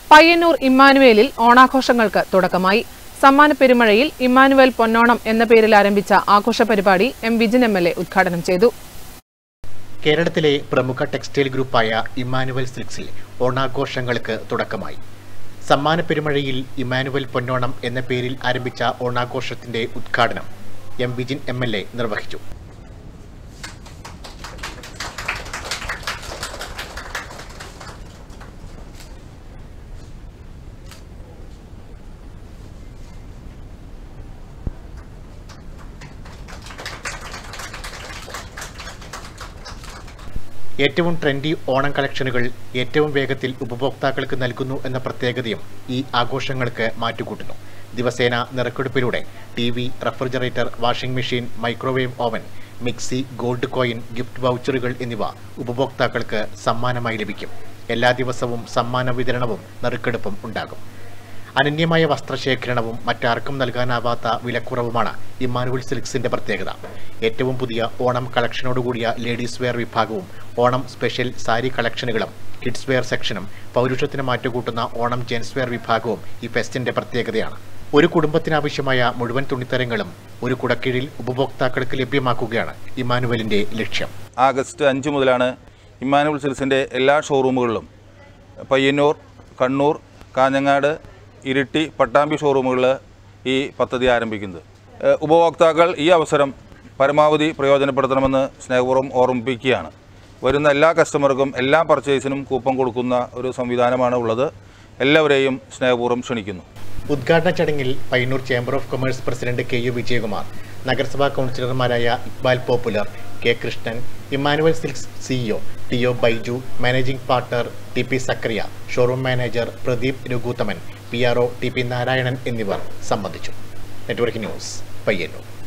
പയ്യന്നൂർ ഇമ്മാനുവേലിൽ ഓണാഘോഷങ്ങൾക്ക് തുടക്കമായി സമ്മാന പെരുമഴയിൽ ഇമ്മാനുവേൽ പൊന്നോണം എന്ന പേരിൽ ആരംഭിച്ച ആഘോഷ പരിപാടി M Vijin M L A ഉദ്ഘാടനം ചെയ്തു കേരളത്തിലെ പ്രമുഖ ടെക്സ്റ്റൈൽ ഗ്രൂപ്പായ ഇമ്മാനുവൽ സിൽക്സിൽ ഓണാഘോഷങ്ങൾക്ക് തുടക്കമായി സമ്മാന പെരുമഴയിൽ ഇമ്മാനുവൽ പൊന്നോണം എന്ന പേരിൽ ആരംഭിച്ച ഓണാഘോഷത്തിന്റെ ഉദ്ഘാടനം M Vijin M L A നിർവഹിച്ചു ഏറ്റവും ട്രെൻഡി ഓണം കളക്ഷനുകൾ ഏറ്റവും വേഗത്തിൽ ഉപഭോക്താക്കൾക്ക് നൽകുന്നു എന്ന പ്രത്യേകതയും ഈ ആഘോഷങ്ങൾക്ക് മാറ്റുകൂട്ടുന്നു ദിവസേന നിറക്കെടുപ്പിലൂടെ T V refrigerator washing machine microwave oven mixie gold coin gift വൗച്ചറുകൾ എന്നിവ ഉപഭോക്താക്കൾക്ക് സമ്മാനമായി ലഭിക്കും എല്ലാ ദിവസവും സമ്മാന വിതരണവും നറുക്കെടുപ്പും ഉണ്ടാകും അനന്യമായ വസ്ത്രശേഖരണവും മറ്റാർക്കും നൽകാനാവാത്ത വിലക്കുറവുമാണ് ഇമ്മാനുവൽ സിൽക്സിന്റെ പ്രത്യേകത ഏറ്റവും പുതിയ ഓണം കളക്ഷനോടുകൂടിയ ലേഡീസ് വെയർ വിഭാഗവും ഓണം സ്പെഷ്യൽ സാരി കളക്ഷനുകളും കിഡ്സ് വെയർ സെക്ഷനും പൗരുഷത്തിന് മാറ്റുകൂട്ടുന്ന ഓണം ജെൻസ് വെയർ വിഭാഗവും ഈ ഫെസ്റ്റിന്റെ പ്രത്യേകതയാണ് ഒരു കുടുംബത്തിനാവശ്യമായ മുഴുവൻ തുണിത്തരങ്ങളും ഒരു കുടക്കീഴിൽ ഉപഭോക്താക്കൾക്ക് ലഭ്യമാക്കുകയാണ് ഇമ്മാനുവലിന്റെ ലക്ഷ്യം ആഗസ്റ്റ് അഞ്ച് മുതലാണ് ഇമ്മാനുവൽ സിൽസിൻ്റെ എല്ലാ ഷോറൂമുകളിലും പയ്യന്നൂർ കണ്ണൂർ കാഞ്ഞങ്ങാട് ഇരിട്ടി പട്ടാമ്പി ഷോറൂമുകളിൽ ഈ പദ്ധതി ആരംഭിക്കുന്നത് ഏഹ് ഉപഭോക്താക്കൾ ഈ അവസരം പരമാവധി പ്രയോജനപ്പെടുത്തണമെന്ന് സ്നേഹപൂർവ്വം ഓർമ്മിപ്പിക്കുകയാണ് വരുന്ന എല്ലാ കസ്റ്റമർക്കും എല്ലാ പർച്ചേസിനും കൂപ്പൺ കൊടുക്കുന്ന ഒരു സംവിധാനമാണ് ഉള്ളത് എല്ലാവരെയും സ്നേഹപൂർവ്വം ക്ഷണിക്കുന്നു ഉദ്ഘാടന ചടങ്ങിൽ Payyanur chamber of commerce president K U Vijayakumar നഗരസഭാ കൗൺസിലർമാരായ Iqbal popular K Krishnan Emmanuel silks CEO T O Baiju managing partner T P Sakariya showroom manager Pradeep Raghuthaman P R O T P Narayanan എന്നിവർ സംബന്ധിച്ചു നെറ്റ്വർക്ക് ന്യൂസ് പയ്യന്നൂർ